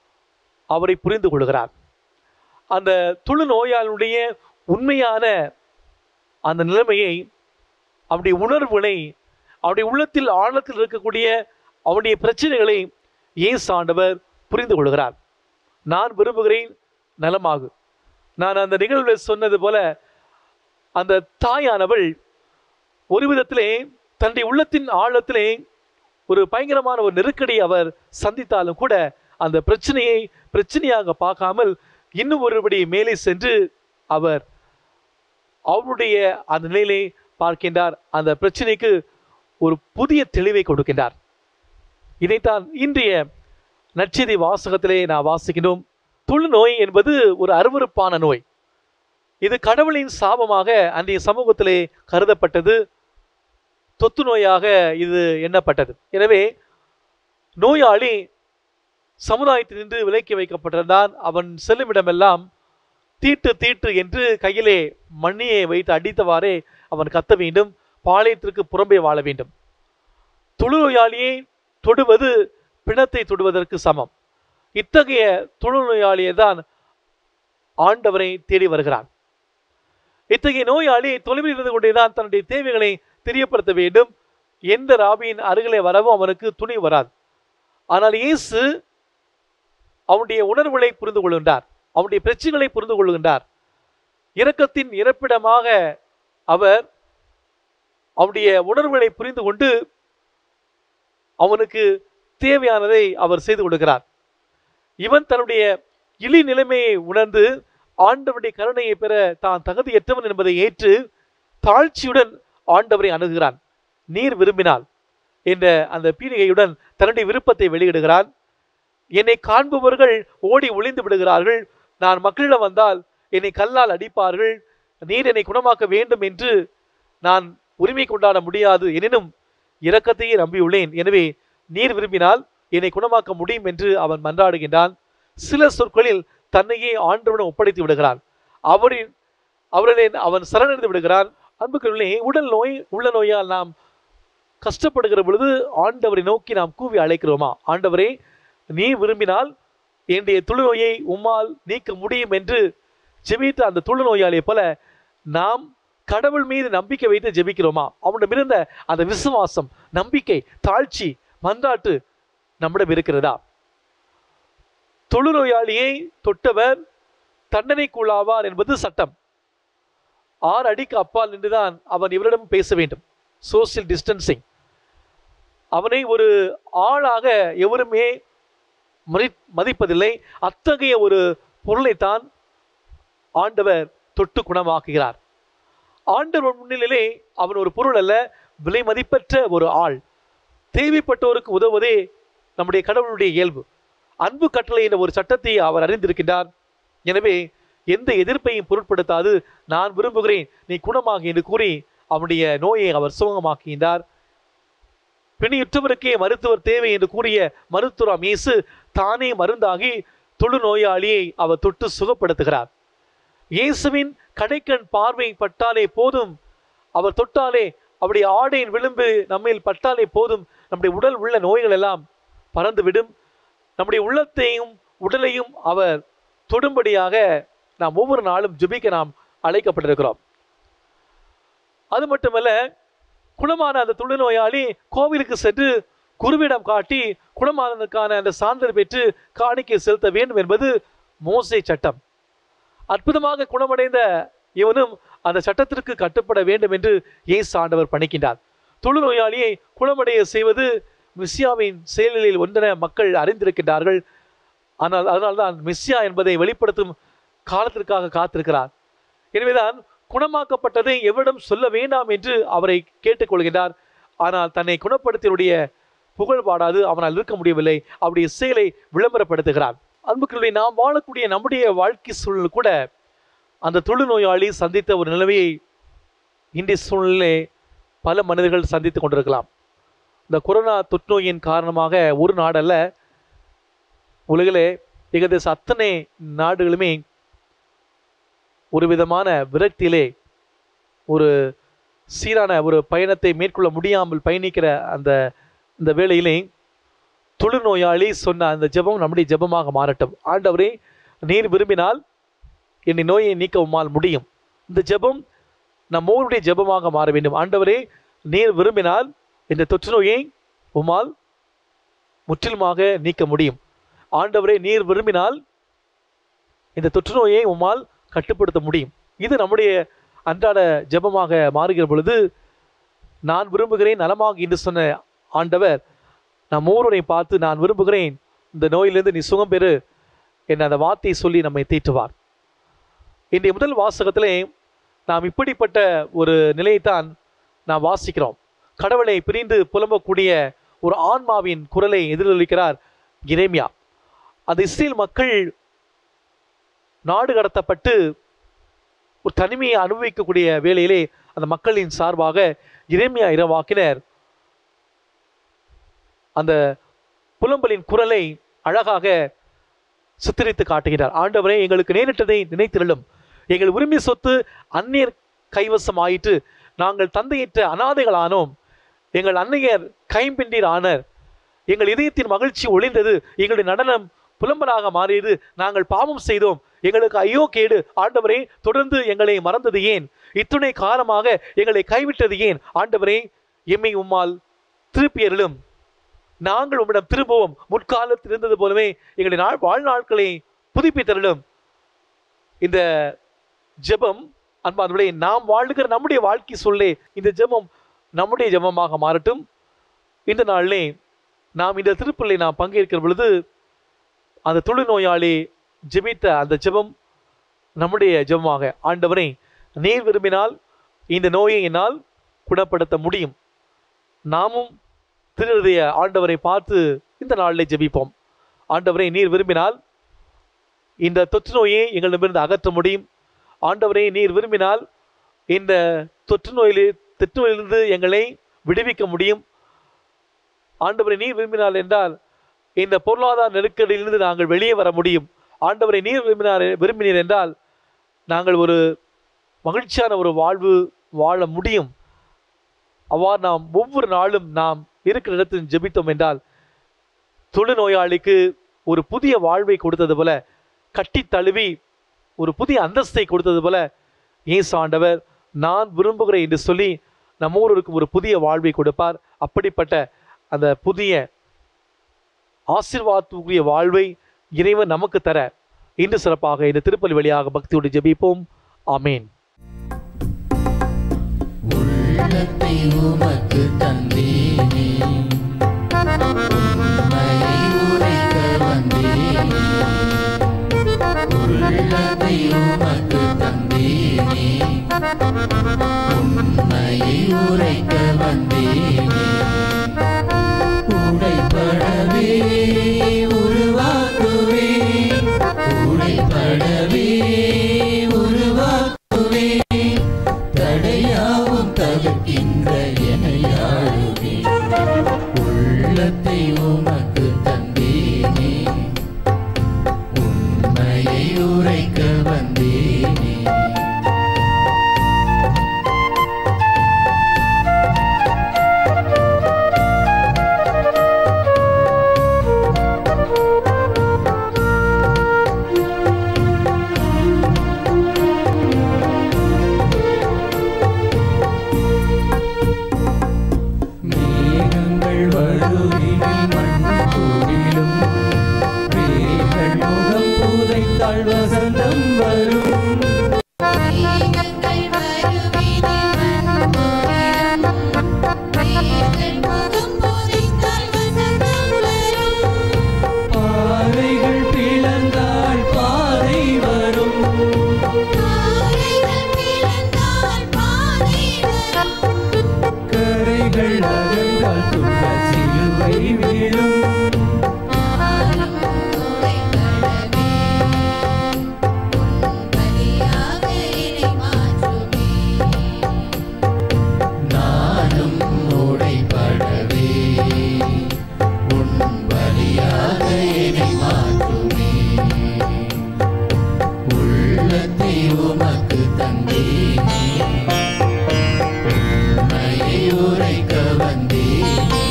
அவரை புரிந்து கொள்கிறார் அந்த தொழுநோயாளியுடைய உண்மையான அந்த நிலைமையை அவனுடைய உணர்வுகளை அவனுடைய உள்ளத்தில் ஆழத்தில் இருக்கக்கூடிய அவனுடைய பிரச்சனைகளை இயேசு ஆண்டவர் புரிந்து கொள்கிறார் நான் விரும்புகிறேன் நலமாகு நான் அந்த நிகழ்வில் சொன்னது போல அந்த தாயானவள் ஒரு விதத்திலே தன்னுடைய உள்ளத்தின் ஆழத்திலே ஒரு பயங்கரமான ஒரு நெருக்கடி அவர் சந்தித்தாலும் கூட அந்த பிரச்சனையை பிரச்சனையாக பார்க்காமல் இன்னும் ஒருபடி மேலே சென்று அவர் அவருடைய அந்த நிலையிலே பார்க்கின்றார் அந்த பிரச்சனைக்கு ஒரு புதிய தெளிவை கொடுக்கின்றார் இதைத்தான் இன்றைய நற்செய்தி வாசகத்திலே நான் வாசிக்கின்றோம் தொழுநோய் என்பது ஒரு அருவருப்பான நோய் இது கடவுளின் சாபமாக அன்றைய சமூகத்திலே கருதப்பட்டது தொத்து நோயாக இது எண்ணப்பட்டது எனவே நோயாளி சமுதாயத்தினின்று விலக்கி வைக்கப்பட்டிருந்தான் அவன் செல்லுமிடமெல்லாம் தீட்டு தீட்டு என்று கையிலே மண்ணியை வைத்து அடித்தவாறே அவன் கத்த வேண்டும் பாளையத்திற்கு புறம்பே வாழ வேண்டும் தொழுநோயாளியை தொடுவது பிணத்தை தொடுவதற்கு சமம் இத்தகைய தொழுநோயாளியை தான் ஆண்டவரை தேடி வருகிறான் இத்தகைய நோயாளி தொலைவில் இருந்து கொண்டேதான் தன்னுடைய தேவைகளை தெரியப்படுத்த வேண்டும் எந்த ராபியின் அருகிலே வரவும் அவனுக்கு துணி வராது ஆனால் இயேசு அவனுடைய உணர்வுகளை புரிந்து கொள்கின்றார் அவனுடைய பிரச்சனைகளை புரிந்து கொள்கின்றார் இரக்கத்தின் இறப்பிடமாக அவர் அவனுடைய உணர்வுகளை புரிந்து கொண்டு அவனுக்கு தேவையானதை அவர் செய்து கொடுக்கிறார் இவன் தன்னுடைய இழி நிலைமையை உணர்ந்து ஆண்டவருடைய கருணையை பெற தான் தகுதியற்றவன் என்பதை ஏற்று தாழ்ச்சியுடன் ஆண்டவரை அணுகுகிறான் நீர் விரும்பினால் என்ற அந்த பீடிகையுடன் தன்னுடைய விருப்பத்தை வெளியிடுகிறான் என்னை காண்பவர்கள் ஓடி ஒளிந்து விடுகிறார்கள் நான் மக்களிடம் வந்தால் என்னை கல்லால் அடிப்பார்கள் நீர் என்னை குணமாக்க வேண்டும் என்று நான் உரிமை கொண்டாட முடியாது எனினும் இரக்கத்தையே நம்பியுள்ளேன் எனவே நீர் விரும்பினால் என்னை குணமாக்க முடியும் என்று அவன் மன்றாடுகின்றான் சில சொற்களில் தன்னையே ஆண்டவனிடம் ஒப்படைத்து விடுகிறான் அவரின் அவர்களை அவன் சரணடைந்து விடுகிறான் அன்புக்குள்ளே உடல் நோய் உள்ள நோயால் நாம் கஷ்டப்படுகிற பொழுது ஆண்டவரை நோக்கி நாம் கூவி அழைக்கிறோமா ஆண்டவரே நீ விரும்பினால் என்னுடைய தொழுநோயை உம்மால் நீக்க முடியும் என்று ஜெபித்த அந்த தொழுநோயாளியை போல நாம் கடவுள் மீது நம்பிக்கை வைத்து ஜெபிக்கிறோமா அவனிடம் இருந்த அந்த விசுவாசம் நம்பிக்கை தாழ்ச்சி மன்றாட்டு நம்மிடம் இருக்கிறதா தொழுநோயாளியை தொட்டவர் தண்டனைக்குள்ளாவார் என்பது சட்டம் ஆறு அடிக்கு அப்பால் நின்றுதான் அவன் இவரிடம் பேச வேண்டும் சோசியல் டிஸ்டன்சிங் அவனை ஒரு ஆளாக எவருமே மதி மதிப்பதில்லை அத்தகைய ஒரு பொருளைத்தான் ஆண்டவர் தொட்டு குணமாக்குகிறார் ஆண்டவர் முன்னிலையிலே அவன் ஒரு பொருள் அல்ல விலை மதிப்பற்ற ஒரு ஆள் தேவைப்பட்டோருக்கு உதவுவதே நம்முடைய கடவுளுடைய இயல்பு அன்பு கட்டளை என்ற ஒரு சட்டத்தை அவர் அறிந்திருக்கின்றார் எனவே எந்த எதிர்ப்பையும் பொருட்படுத்தாது நான் விரும்புகிறேன் நீ குணமாகு என்று கூறி அவனுடைய நோயை அவர் சுகமாக்குகின்றார் பிணியுற்றவருக்கே மருத்துவர் தேவை என்று கூறிய மருத்துவராம் இயேசு தானே மருந்தாகி தொழுநோயாளியை அவர் தொட்டு சுகப்படுத்துகிறார் இயேசுவின் கடைக்கண் பார்வை பட்டாலே போதும் அவர் தொட்டாலே அவருடைய ஆடையின் விளிம்பு நம்மில் பட்டாலே போதும் நம்முடைய உடல் உள்ள நோய்கள் எல்லாம் பறந்துவிடும் நம்முடைய உள்ளத்தையும் உடலையும் அவர் தொடும்படியாக நாம் ஒவ்வொரு நாளும் ஜெபிக்க நாம் அழைக்கப்பட்டிருக்கிறோம் அது மட்டுமல்ல குணமான அந்த தொழுநோயாளி கோவிலுக்கு சென்று குருவிடம் காட்டி குணமானதற்கான அந்த சான்றிதழ் பெற்று காணிக்கை செலுத்த வேண்டும் என்பது மோசே சட்டம் அற்புதமாக குணமடைந்த இவனும் அந்த சட்டத்திற்கு கட்டுப்பட வேண்டும் என்று இயேசு ஆண்டவர் பணிக்கின்றார் தொழுநோயாளியை குணமடைய செய்வது மிஸ்ஸியாவின் செயல்களில் ஒன்றென மக்கள் அறிந்திருக்கின்றார்கள் ஆனால் அதனால்தான் மிஸ்ஸியா என்பதை வெளிப்படுத்தும் காலத்திற்காக காத்திருக்கிறார் எனவேதான் குணமாக்கப்பட்டதை எவரிடம் சொல்ல வேண்டாம் என்று அவரை கேட்டுக்கொள்கிறார் ஆனால் தன்னை குணப்படுத்தியுடைய புகழ் பாடாது அவனால் இருக்க முடியவில்லை அவருடைய செயலை விளம்பரப்படுத்துகிறார் அன்புக்களுடைய நாம் வாழக்கூடிய நம்முடைய வாழ்க்கை சூழல் கூட அந்த தொழுநோயாளி சந்தித்த ஒரு நிலைமையை இன்றைய சூழ்நிலை பல மனிதர்கள் சந்தித்து கொண்டிருக்கலாம் இந்த கொரோனா தொற்றுநோயின் காரணமாக ஒரு நாடல்ல உலகிலே ஏகதேச அத்தனை நாடுகளுமே ஒரு விதமான விரக்தியிலே ஒரு சீரான ஒரு பயணத்தை மேற்கொள்ள முடியாமல் பயணிக்கிற அந்த இந்த வேளையிலே தொழுநோயாளி சொன்ன அந்த ஜெபம் நம்முடைய ஜெபமாக மாறட்டும் ஆண்டவரே நீர் விரும்பினால் என்னை நோயை நீக்க உம்மால் முடியும் இந்த ஜெபம் நம்மோருடைய ஜெபமாக மாற வேண்டும் ஆண்டவரே நீர் விரும்பினால் இந்த தொற்று நோயை உம்மால் முற்றிலுமாக நீக்க முடியும் ஆண்டவரே நீர் விரும்பினால் இந்த தொற்று நோயை உம்மால் கட்டுப்படுத்த முடியும் இது நம்முடைய அன்றாட ஜெபமாக மாறுகிற பொழுது நான் விரும்புகிறேன் நலமாக என்று சொன்ன ஆண்டவர் நம் ஒருவரை பார்த்து நான் விரும்புகிறேன் இந்த நோயிலிருந்து நீ சுகம் பெறு என்ற அந்த வார்த்தையை சொல்லி நம்மை தீட்டுவார் இன்றைய முதல் வாசகத்திலே நாம் இப்படிப்பட்ட ஒரு நிலையைத்தான் நாம் வாசிக்கிறோம் கடவுளை பிரிந்து புலம்பக்கூடிய ஒரு ஆன்மாவின் குரலை எதிரொலிக்கிறார் இறைமியா அந்த இஸ்ரேல் மக்கள் நாடு கடத்தப்பட்டு ஒரு தனிமையை அனுபவிக்கக்கூடிய வேளையிலே அந்த மக்களின் சார்பாக இறைமையா இரவாக்கினர் அந்த புலம்பலின் குரலை அழகாக சித்தரித்து காட்டுகிறார் ஆண்டவரே எங்களுக்கு நேரிட்டதை நினைத்திருளும் எங்கள் உரிமை சொத்து அந்நியர் கைவசம் ஆயிற்று நாங்கள் தந்தையற்ற அனாதைகளானோம் எங்கள் அன்னையர் கைம்பிண்டீர் ஆனர் எங்கள் இதயத்தின் மகிழ்ச்சி ஒளிந்தது எங்களுடைய நடனம் புலம்பலாக மாறியது நாங்கள் பாவம் செய்தோம் எங்களுக்கு ஐயோ கேடு ஆண்டவரே தொடர்ந்து எங்களை மறந்தது ஏன் இத்துணை காலமாக எங்களை கைவிட்டது ஏன் ஆண்டவரே எம்மை உம்மால் திருப்பியருளும் நாங்கள் உம்மிடம் திரும்புவோம் முற்காலத்தில் இருந்தது போலவே எங்களுடைய நாள் வாழ்நாட்களை புதுப்பித்தருளும் இந்த ஜெபம் அன்பானவர்களே நாம் வாழுகிற நம்முடைய வாழ்க்கை சொல்லே இந்த ஜெபம் நம்முடைய ஜெபமாக மாறட்டும் இந்த நாளிலே நாம் இந்த திருப்பலில் நாம் பங்கேற்கிற பொழுது அந்த தொழுநோயாளி ஜெபித்த அந்த ஜெபம் நம்முடைய ஜெபமாக ஆண்டவரே நீர் விரும்பினால் இந்த நோயை என்னால் குணப்படுத்த முடியும் நாமும் திருடைய ஆண்டவரை பார்த்து இந்த நாளிலே ஜெபிப்போம் ஆண்டவரை நீர் விரும்பினால் இந்த தொற்று நோயை எங்களிடமிருந்து அகற்ற முடியும் ஆண்டவரை நீர் விரும்பினால் இந்த தொற்று நோயிலே தொற்று நோயிலிருந்து எங்களை விடுவிக்க முடியும் ஆண்டவரை நீர் விரும்பினால் என்றால் இந்த பொருளாதார நெருக்கடியிலிருந்து நாங்கள் வெளியே வர முடியும் ஆண்டவரை நீர் விரும்பினார் விரும்பினீர் என்றால் நாங்கள் ஒரு மகிழ்ச்சியான ஒரு வாழ்வு வாழ முடியும் அவ்வாறு நாம் ஒவ்வொரு நாளும் நாம் இருக்கிற இடத்தில் ஜெபித்தோம் என்றால் தொழுநோயாளிக்கு ஒரு புதிய வாழ்வை கொடுத்தது போல கட்டி தழுவி ஒரு புதிய அந்தஸ்தை கொடுத்தது போல இயேசு ஆண்டவர் நான் விரும்புகிறேன் என்று சொல்லி நம்ம ஒருவருக்கு ஒரு புதிய வாழ்வை கொடுப்பார் அப்படிப்பட்ட அந்த புதிய ஆசீர்வாதத்துக்குரிய வாழ்வை இறைவன் நமக்கு தர இன்று சிறப்பாக இந்த திருப்பலி வழியாக பக்தியோடு ஜெபிப்போம் ஆமேன் உள்ளத்தை உமக்கு தந்தேனே உண்மையை உரைக்க வந்தேனே உள்ளத்தை உமக்கு தந்தேனே உண்மையை உரைக்க வந்தேனே உடைப்படவே உருவாக்குவே உடைப்படவே உருவாக்குவே தடையாவும் தவிர்க்கின்ற எனையாளுவே உள்ளத்தை உமக்கு தந்தேனே உண்மையை உரைக்க வந்தேனே மேகங்கள் வழுவினில் மண் தொட்டால் துன்ப சிலுவை வீழும் நானும் உடைபடவே உன் பலியாக என்னை மாற்றுமே உள்ளத்தை உமக்கு தந்தேனே உண்மையை உரைக்க வந்தேனே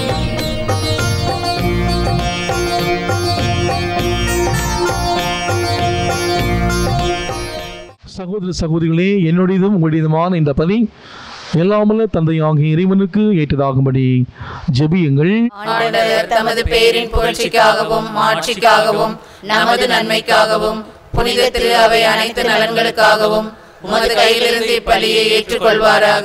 சகோதர சகோதரிகளே என்னுடையதும் உங்களுடையதுமான இந்த பணி எல்லாமல்ல தந்தையாகிய இறைவனுக்கு ஏற்றதாகும்படி ஜெபியுங்கள் ஆண்டவர் தமது பேரின் புகழ்ச்சிக்காகவும் மாட்சிக்காகவும் நமது நன்மைக்காகவும் புனித திரு அவை அனைத்து நலன்களுக்காகவும் உமது கையிலிருந்து இப்பலியை ஏற்றுக்கொள்வாராக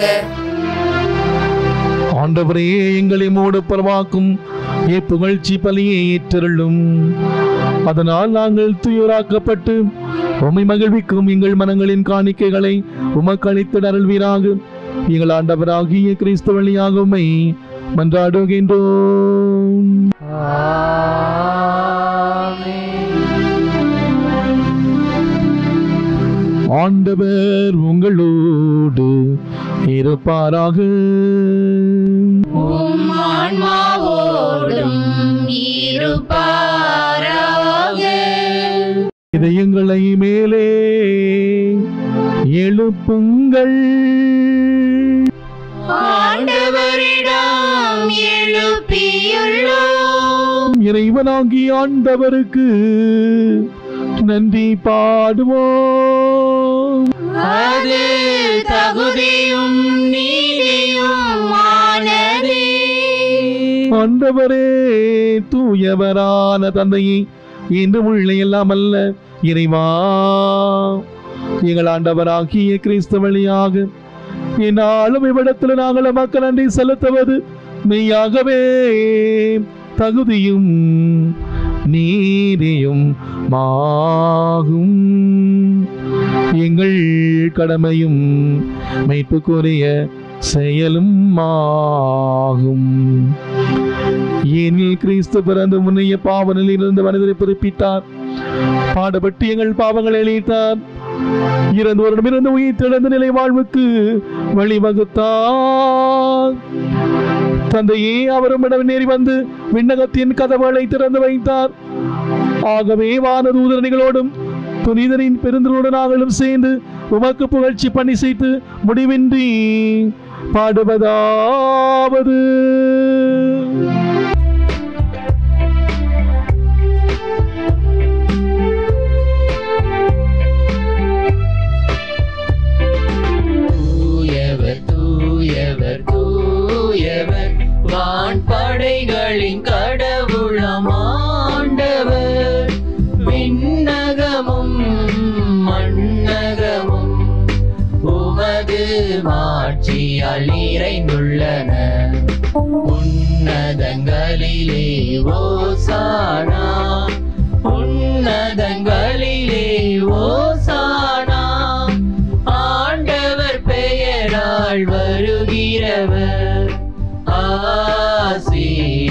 ஆண்டவரே எங்களை மூட பரவாக்கும் புகழ்ச்சி பலியை ஏற்றருளும் அதனால் நாங்கள் துயராக்கப்பட்டு உம்மை மகிழ்விக்கும் எங்கள் மனங்களின் காணிக்கைகளை உமக்கு அளித்து அருள்வீராக எங்கள் ஆண்டவராகிய கிறிஸ்து வழியாக உம்மை மன்றாடுகின்றோம் ஆண்டவர் உங்களோடு இருப்பாராக ஆன்மாவோடும் இருப்பாராக இதயங்களை மேலே எழுப்புங்கள் ஆண்டவரிடம் எழுப்பியுள்ளோம் இறைவனாகி ஆண்டவருக்கு நன்றி பாடுவோம் அது தகுதியும் நீதியும் ஆனதே ஆண்டவரே தூயவரான தந்தையை இன்று உள்ள எல்லாம் அல்ல இறைவா எங்கள் ஆண்டவராகிய கிறிஸ்து வழியாக என்னாலும் இவ்விடத்தில் நாங்கள் மக்கள் நன்றி செலுத்துவது மெய்யாகவே தகுதியும் நீதியும் மாகும் எங்கள் கடமையும் மெய்ப்புக்குரிய செயலும் ஆகும் ஏனில் கிறிஸ்து பிறந்து முன்னைய பாவனில் இருந்து மனிதரை புதுப்பித்தார் பாடுபட்டு எங்கள் பாவங்களை அழித்தார் இறந்தோரிடமிருந்து உயிர் திறந்த நிலை வாழ்வுக்கு வழிவகுத்தார் தந்தையே அவரும் நேரி வந்து விண்ணகத்தின் கதவுகளை திறந்து வைத்தார் ஆகவே வானதூதரணிகளோடும் புனிதரின் பெருந்தரோடு நாங்களும் சேர்ந்து உமக்கு புகழ்ச்சி பண்ணி செய்து முடிவின்றி பாடுவதாவது தூயவர் தூயவர் தூயவர் வான் படைகளின் கடவுளம் ஆண்டவர் விண்ணகமும் மண்ணகமும் உமது மாட்சியால் நிறைந்துள்ளன உன்னதங்களிலே ஓசானா உன்னதங்களிலே ஓசானா ஆண்டவர் பெயரால் வருகிறவர் ஆசி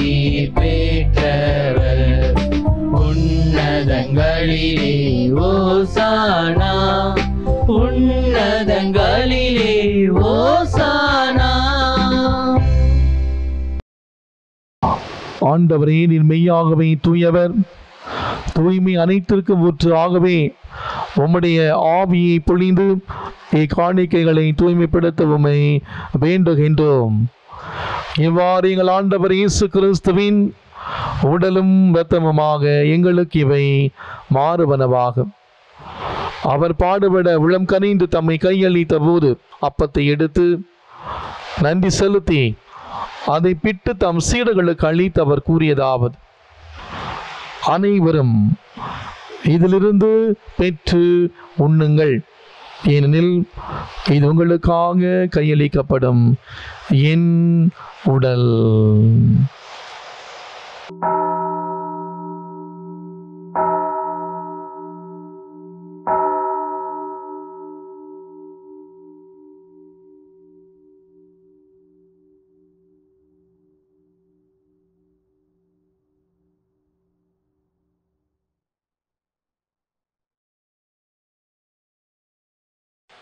பெற்றவர் உன்னதங்களிலே ஓசானா உன்னதங்களிலே ஓசானா ஆண்டவரே நீர் மெய்யாகவே தூயவர் தூய்மை அனைத்திற்கும் ஊற்று ஆகவே உம்முடைய ஆவியை பொழிந்து இக்காணிக்கைகளை தூய்மைப்படுத்த உம்மை வேண்டுகின்றோம் இவ்வாறு எங்கள் ஆண்டவர் இயேசு கிறிஸ்துவின் உடலும் இரத்தமுமாக எங்களுக்கு இவை மாறுவனவாகும் அவர் பாடுபட உளம் கனிந்து தம்மை கையளித்த போது அப்பத்தை எடுத்து நன்றி செலுத்தி அதை பிட்டு தம் சீடர்களுக்கு அளித்து அவர் கூறியதாவது அனைவரும் இதிலிருந்து பெற்று உண்ணுங்கள் ஏனெனில் இது உங்களுக்காக கையளிக்கப்படும் என் உடல்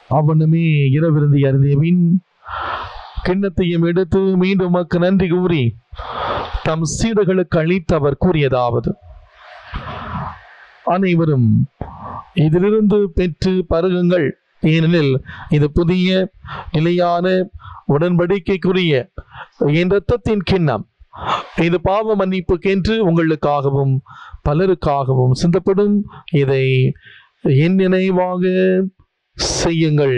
அவனுமே இரவிருந்தி அருந்தியபின் கிண்ணத்தையும் எடுத்து மீண்டும் உமக்கு நன்றி கூறி தம் சீடர்களுக்கு அளித்து அவர் கூறியதாவது அனைவரும் இதிலிருந்து பெற்று பருகுங்கள் ஏனெனில் இது புதிய நிலையான உடன்படிக்கைக்குரிய என் இரத்தத்தின் கிண்ணம் இது பாவ மன்னிப்புக்கென்று உங்களுக்காகவும் பலருக்காகவும் சிந்தப்படும் இதை என் நினைவாக செய்யுங்கள்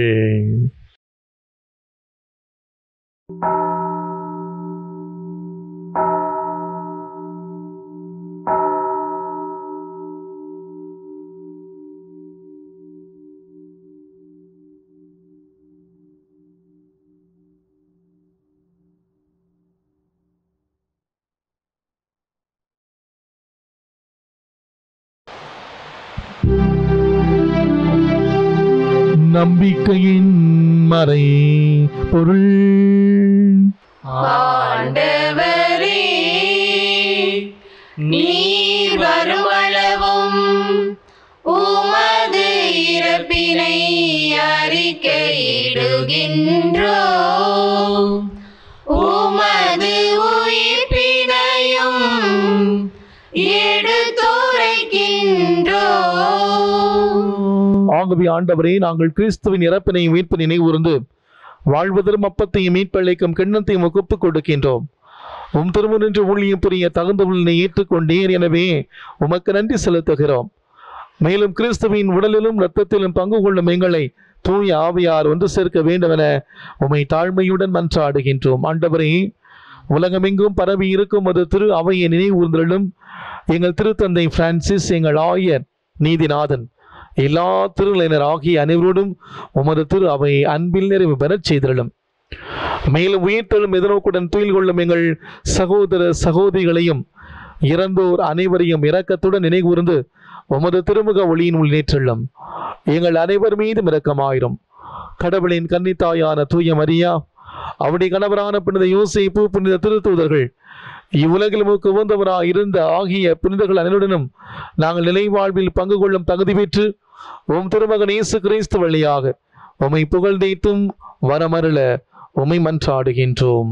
நம்பிக்கையின் மறை பொருள் ஆண்டவரே நீர் வருமளவும் உமது இறப்பினை அறிக்கையிடுகின்றோ உமது உயிர்ப்பினையும் எடுத்துரைக்கின்றோ ஆகவே ஆண்டவரே நாங்கள் கிறிஸ்துவின் இறப்பினையும் மீட்பு நினைவுறுந்து வாழ்வதரும் அப்பத்தையும் மீட்பளிக்கும் கிண்ணத்தையும் ஒப்புக் கொடுக்கின்றோம் உம் திருமுனின்று ஊழியம் புரிய தகுந்தவர்களை ஏற்றுக்கொண்டீர் எனவே உமக்கு நன்றி செலுத்துகிறோம் மேலும் கிறிஸ்துவின் உடலிலும் இரத்தத்திலும் பங்கு கொள்ளும் எங்களை தூய ஆவியார் ஒன்று சேர்க்க வேண்டுமென உமை தாழ்மையுடன் மன்றாடுகின்றோம் ஆண்டவரே உலகமெங்கும் பரவி இருக்கும் ஒரு திரு அவையை நினைவுறுந்தலும் எங்கள் திருத்தந்தை பிரான்சிஸ் எங்கள் ஆயர் நீதிநாதன் எல்லா திருநிலையினர் ஆகிய அனைவரோடும் உமது திரு அவை அன்பில் நிறைவு பெறச் செய்திருளும் மேலும் உயிர்த்தெழும் எதிர்நோக்குடன் துயில் கொள்ளும் எங்கள் சகோதர சகோதரிகளையும் இறந்தோர் அனைவரையும் இரக்கத்துடன் நினைவுகூர்ந்து உமது திருமுக ஒளியின் உள் நேற்றுள்ளம் எங்கள் அனைவர் மீதும் இரக்கமாயிரும் கடவுளின் கன்னித்தாயான தூய மரியா அவருடைய கணவரான புனித யோசேப்பு புனித திருத்தூதர்கள் இவ்வுலகில் மூக்கு உகந்தவராய் இருந்த ஆகிய புனிதர்கள் அனைவருடனும் நாங்கள் நிலை வாழ்வில் பங்கு கொள்ளும் தகுதி பெற்று உம் திருமகன் இயேசு கிறிஸ்து வழியாக உம்மை புகழ்ந்தேத்தும் வரமருள உம்மை மன்றாடுகின்றோம்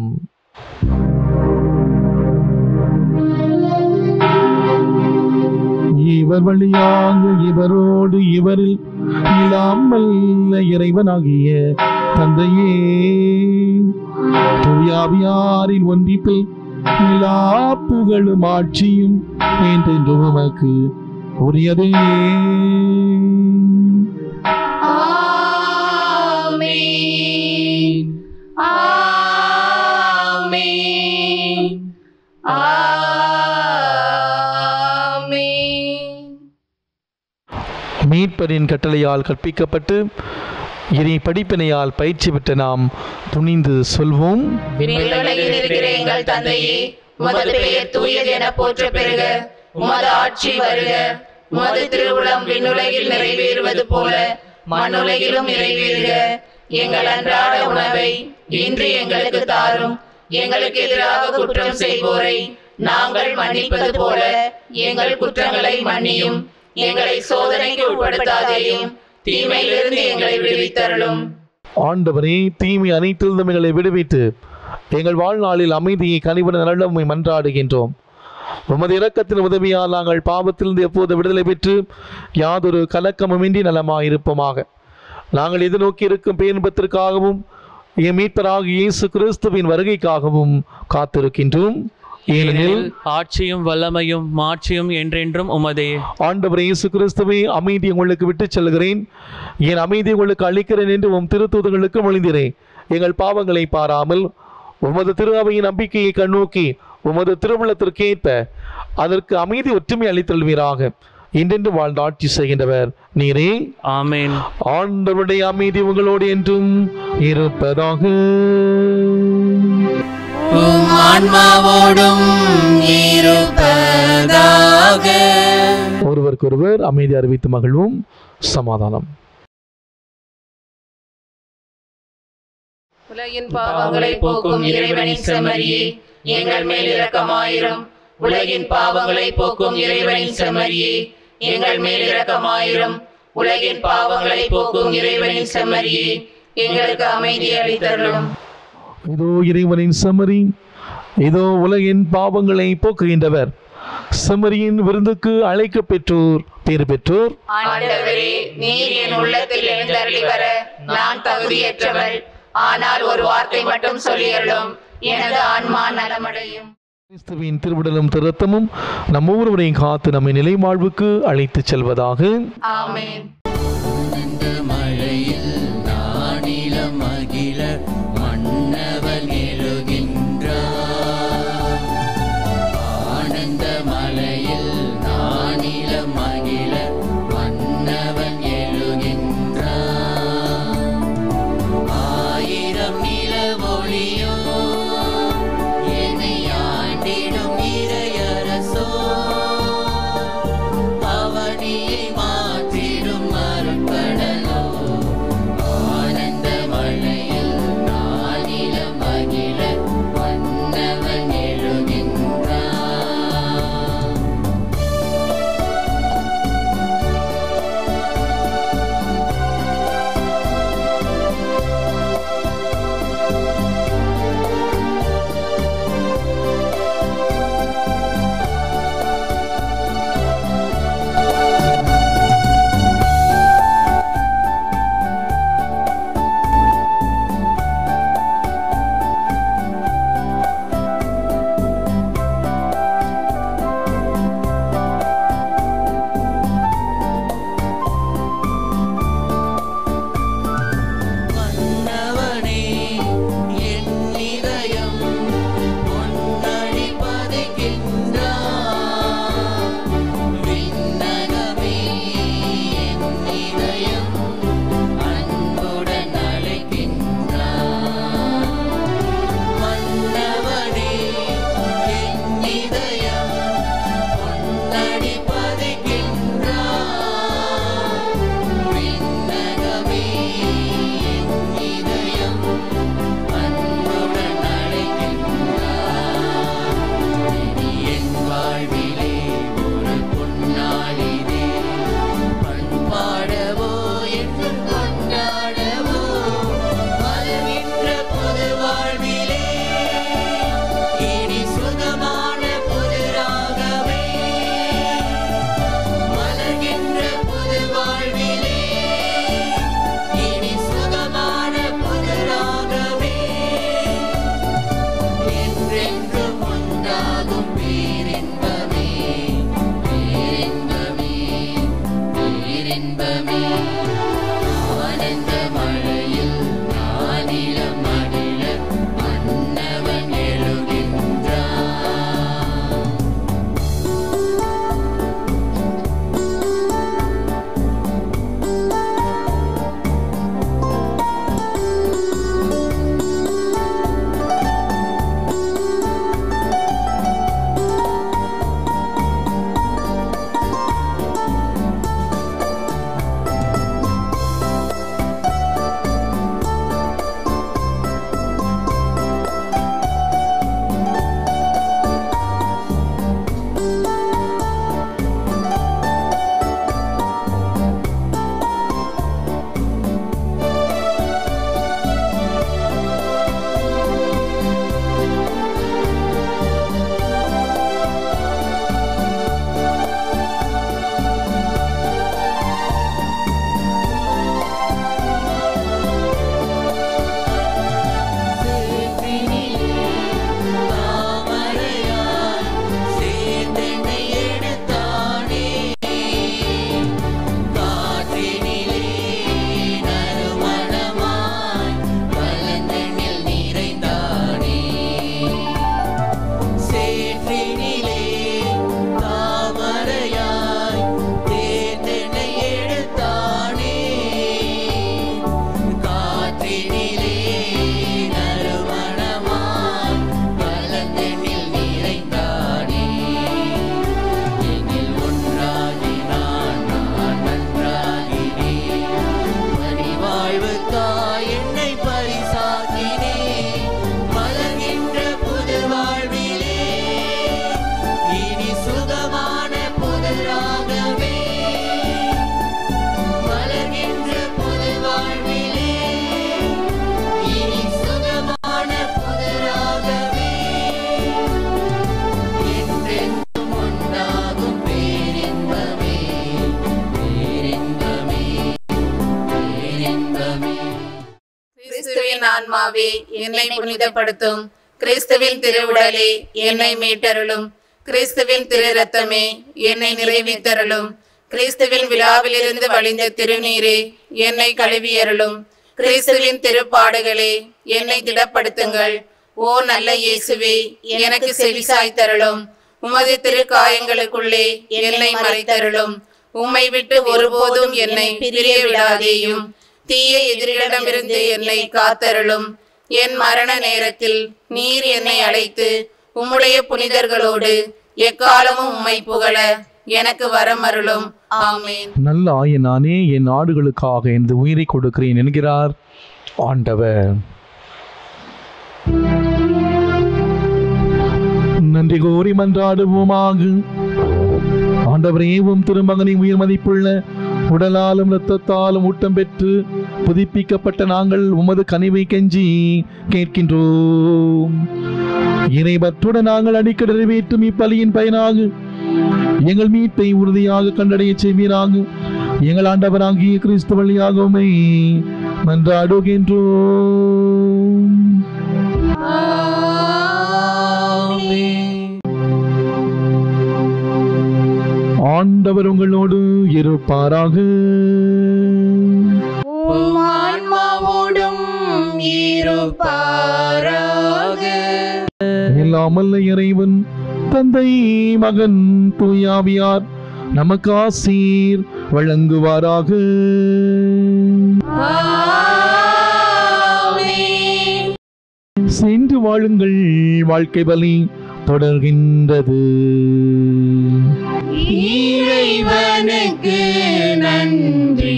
இவர் வழியாக இவரோடு இவரில் இல்லாமல் இறைவனாகிய தந்தையே தூயாவியாரின் ஒன்றிப்பில் எல்லா புகழும் ஆட்சியும் என்றென்று உமக்கு உரியதே ஆமென் ஆமென் ஆமென் மீட்பரின் கட்டளையால் கற்பிக்கப்பட்டு இறை படிப்பினையால் பயிற்சி பெற்ற நாம் துணிந்து சொல்வோம் விண்ணுலகில் இருக்கிற எங்கள் தந்தையே உமது பெயர் தூயது என போற்ற பெறுக உமது ஆட்சி வருக உமது திருவுளம் விண்ணுலகில் நிறைவேறுவது போல மண்ணுலகிலும் நிறைவேறுக எங்கள் அன்றாட உணவை இன்று எங்களுக்கு தாரும் எங்களுக்கு எதிராக குற்றம் செய்வோரை நாங்கள் மன்னிப்பது போல எங்கள் குற்றங்களை மன்னியும் எங்களை சோதனைக்கு உட்படுத்தாதேயும் தீமையிலிருந்து எங்களை விடுவித்தருளும் ஆண்டவரே தீமை அனைத்திலிருந்தும் எங்களை விடுவித்து எங்கள் வாழ்நாளில் அமைதியை கனிவுடன் நல்ல உம்மை மன்றாடுகின்றோம் உமது இரக்கத்தின் உதவியால் நாங்கள் பாவத்திலிருந்து எப்போது விடுதலை பெற்று யாதொரு கலக்கமுமின்றி நலமாயிருப்போமாக நாங்கள் எதிர்நோக்கி இருக்கும் பேரின்பத்திற்காகவும் என் மீட்பராக இயேசு கிறிஸ்துவின் வருகைக்காகவும் காத்திருக்கின்றோம் ஏனெனில் ஆட்சியும் வல்லமையும் மாட்சியும் என்றென்றும் உமதே ஆண்டவர் இயேசு கிறிஸ்துவே அமைதி உங்களுக்கு விட்டுச் செல்கிறேன் என் அமைதி உங்களுக்கு அளிக்கிறேன் என்று உம் திருத்தூதர்களுக்கு மொழிந்திரேன் எங்கள் பாவங்களை பாராமல் உமது திரு அவையின் நம்பிக்கையை கண்ணோக்கி உமது திருவுள்ளத்திற்கேற்ப அதற்கு அமைதி ஒற்றுமை அளித்தல்வீராக இன்றென்று வாழ்ந்து ஆட்சி செய்கின்றவர் நீரே ஆமென் ஆண்டவருடைய அமைதி உங்களோடு என்றும் இருப்பதாக உம் ஆன்மாவோடும் இருப்பதாக ஒருவருக்கொருவர் அமைதி அறிவித்து மகிழ்வும் சமாதானம் உலகின் பாவங்களை போக்கும் இறைவனின் செம்மறியே எங்கள் மேல் இரக்கமாயிரும் உலகின் பாவங்களை போக்கும் இறைவனின் செம்மறியே எங்கள் மேல் இரக்கமாயிரும் உலகின் பாவங்களை போக்கும் இறைவனின் செம்மறியே எங்களுக்கு அமைதி அளித்தருளும் இதோ இறைவனின் செம்மறி இதோ உலகின் பாவங்களை போக்குகின்றவர் செம்மறியின் விருந்துக்கு அழைக்க பெற்றோர் பேறு பெற்றோர் ஆண்டவரே நீர் என் உள்ளத்தில் எழுந்தருளி வர நான் தகுதியற்றவள் ஆனால் ஒரு வார்த்தை மட்டும் சொல்லியருளும் எனது ஆன்மா நலமடையும் கிறிஸ்துவின் திருவிடலும் திருத்தமும் நம் ஒவ்வொருவரையும் காத்து நம்மை நிலை வாழ்வுக்கு அழைத்துச் செல்வதாக ஆமென் ஆனந்த மழையில் நானில மகிழ மன்னவன் எழுகின்றார் ஆனந்த மலையில் நானில மகிழ மன்னவன் எழுகின்றார் ஆயிரம் நிலவொளியோ என்னை ஆண்டிடும் இறையரசோ அவனியை மாற்றிடும் மறுபடலோ ஆனந்த மழையில் நானில மகிழ மன்னவன் எழுகின்றான் மன்னவனே என் இதயம் பொன்னடி பதைக்கின்றான் விண்ணகமே என் இதயம் அன்புடன் அழைக்கின்றான் மன்னவனே என் இதயம் பொன்னடி பதைக்கின்றான் விண்ணகமே என் இதயம் அன்புடன் அழைக்கின்றார் இனி என் வாழ்விலே ஒரு பொன்னாளிதே பண்பாடவோ என்று கொண்டாடவோ மலர்கின்ற புது வாழ்விலே இனி சுகமான புது ராகமே மலர்கின்ற புது வாழ்விலே இனி சுகமான புது ராகமே என்றென்றும் உண்டாகும் பேரின்பமே பேரின்பமே பேரின்பமே ஆனந்த மழையில் நானிலம் மகிழ மன்னவன் எழுகின்றான் ஆத்மாவே என்னை புனிதப்படுத்தும் கிறிஸ்துவின் திருவுடலே என்னை மீட்டருளும் கிறிஸ்துவின் திரு ரத்தமே என்னை நிறைவித்தருளும் கிறிஸ்துவின் விழாவிலிருந்து வழிந்த திருநீரே என்னை கழுவியருளும் கிறிஸ்துவின் திருப்பாடுகளே என்னை திடப்படுத்துங்கள் ஓ நல்ல இயேசுவே எனக்கு செவிசாய் தருளும் உமது திருக்காயங்களுக்குள்ளே என்னை மறைத்தருளும் உம்மை விட்டு ஒருபோதும் என்னை பிரிய விடாதேயும் தீய எதிரிடமிருந்து என்னை காத்தருளும் என் மரண நேரத்தில் நீர் என்னை அழைத்து உம்முடைய புனிதர்களோடு எக்காலமும் உம்மை புகழ எனக்கு வரமருளும் ஆமேன் நல்ல ஆயனானே என் நாடுகளுக்காக எனது உயிரை கொடுக்கிறேன் என்கிறார் ஆண்டவர் நன்றி கோரி மன்றாடுவோமாக ஆண்டவரே உம் திருமகனின் உயிர் மதிப்புள்ள உடலாலும் இரத்தத்தாலும் ஊட்டம் பெற்று புதுப்பிக்கப்பட்ட நாங்கள் உமது கனிவை கெஞ்சி கேட்கின்றோம் இறைவற்றுடன் நாங்கள் அடிக்கடி நிறைவேற்றும் இப்பலியின் பயனாக எங்கள் மீட்பை உறுதியாக கண்டடைய செய்வீராக எங்கள் ஆண்டவராகிய கிறிஸ்து வழியாக உம்மை மன்றாடுகின்றோம் ஆண்டவர் உங்களோடு இருப்பாராக ஆன்மாவோடும் இருப்பாராக எல்லாமல்ல இறைவன் தந்தை மகன் தூயாவியார் நமக்கு ஆசீர் வழங்குவாராக சென்று வாழுங்கள் வாழ்க்கை பலி தொடர்கின்றது இறைவனுக்கு நன்றி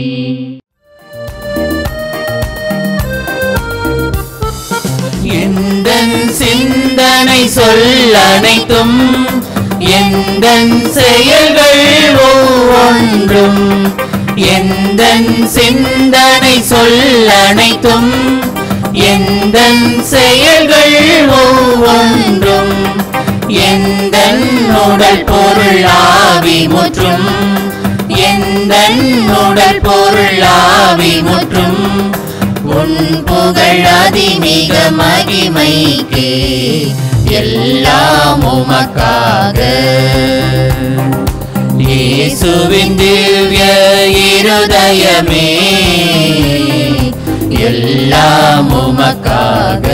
எந்தன் சிந்தனை சொல் அனைத்தும் எந்தன் செயல்கள் ஒவ்வொன்றும் எந்தன் சிந்தனை சொல் அனைத்தும் எந்தன் செயல்கள் ஒவ்வொன்றும் எந்தன் உடல் பொருள் ஆவி முற்றும் எந்தன் உடல் பொருள் ஆவி முற்றும் உன் புகழ் அதிமிக மகிமைக்கு எல்லாம் உமக்காக இயேசுவின் திவ்ய இருதயமே எல்லாம் உமக்காக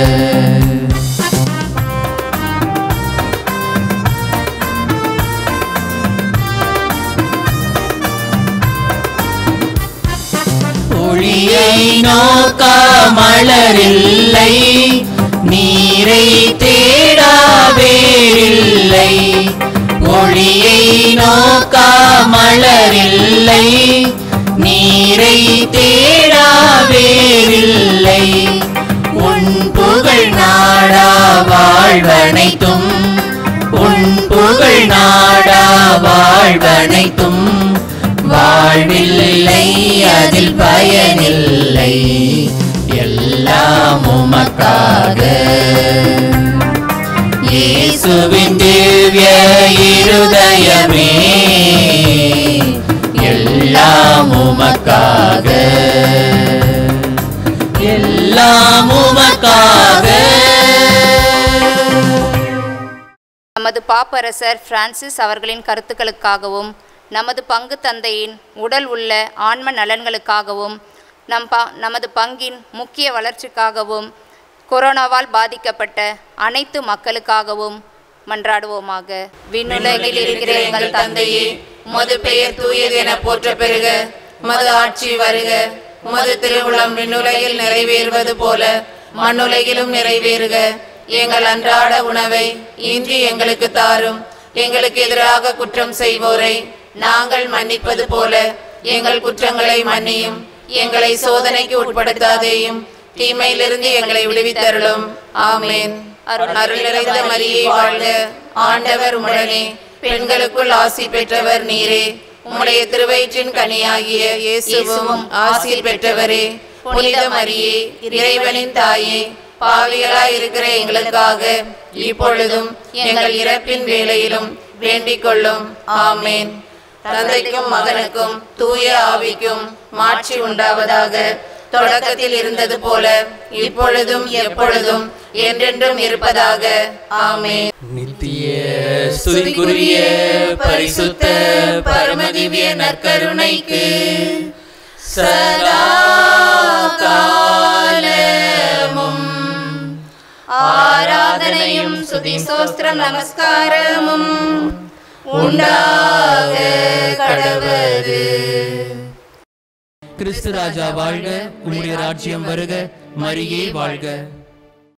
ஒளியை நோக்கா மலரில்லை நீரை தேடா வேறில்லை ஒளியை நோக்கா மலரில்லை நீரை தேடா வேறில்லை உன் புகழ் நாடா வாழ்வனைத்தும் உன் புகழ் நாடா வாழ்வனைத்தும் வாழ்வில்லை அதில் பயனில்லை எல்லாம் உமக்காக இயேசுவின் திவ்ய இருதயமே எல்லாம் உமக்காக எல்லாம் உமக்காக நமது பாப்பரசர் பிரான்சிஸ் அவர்களின் கருத்துக்களுக்காகவும் நமது பங்கு தந்தையின் உடல் உள்ள ஆன்ம நலன்களுக்காகவும் நம் ப நமது பங்கின் முக்கிய வளர்ச்சிக்காகவும் கொரோனாவால் பாதிக்கப்பட்ட அனைத்து மக்களுக்காகவும் மன்றாடுவோமாக விண்ணுலகில் இருக்கிற எங்கள் தந்தையே உமது பெயர் தூயது என போற்ற பெறுக உமது ஆட்சி வருக உமது திருவுளம் விண்ணுலகில் நிறைவேறுவது போல மண்ணுலகிலும் நிறைவேறுக எங்கள் அன்றாட உணவை இன்று எங்களுக்கு தாரும் எங்களுக்கு எதிராக குற்றம் செய்வோரை நாங்கள் மன்னிப்பது போல எங்கள் குற்றங்களை மன்னியும் எங்களை சோதனைக்கு உட்படுத்தாதேயும் தீமையிலிருந்து எங்களை விடுவித்தருளும் ஆமேன் அருள் நிறைந்த மரியே வாழ்க ஆண்டவர் உடனே பெண்களுக்குள் ஆசி பெற்றவர் நீரே உம்முடைய திருவயிற்றின் கனியாகிய இயேசுவும் ஆசி பெற்றவரே புனித மரியே இறைவனின் தாயே பாவிகளாய் இருக்கிற எங்களுக்காக இப்பொழுதும் எங்கள் இறப்பின் வேளையிலும் வேண்டிக் கொள்ளும் ஆமேன் தந்தைக்கும் மகனுக்கும் தூய ஆவிக்கும் மாட்சி உண்டாவதாக தொடக்கத்தில் இருந்தது போல இப்பொழுதும் எப்பொழுதும் என்றென்றும் இருப்பதாக ஆமென் நித்திய ஸ்துதிக்குரிய பரிசுத்த பரமதிவ்ய நற்கருணைக்கு சதா காலமும் ஆராதனையும் சுதி சோஸ்திரம் நமஸ்காரமும் உண்டாக கடவது கிறிஸ்து ராஜா வாழ்க உம்முடைய ராஜ்யம் வருக மரியே வாழ்க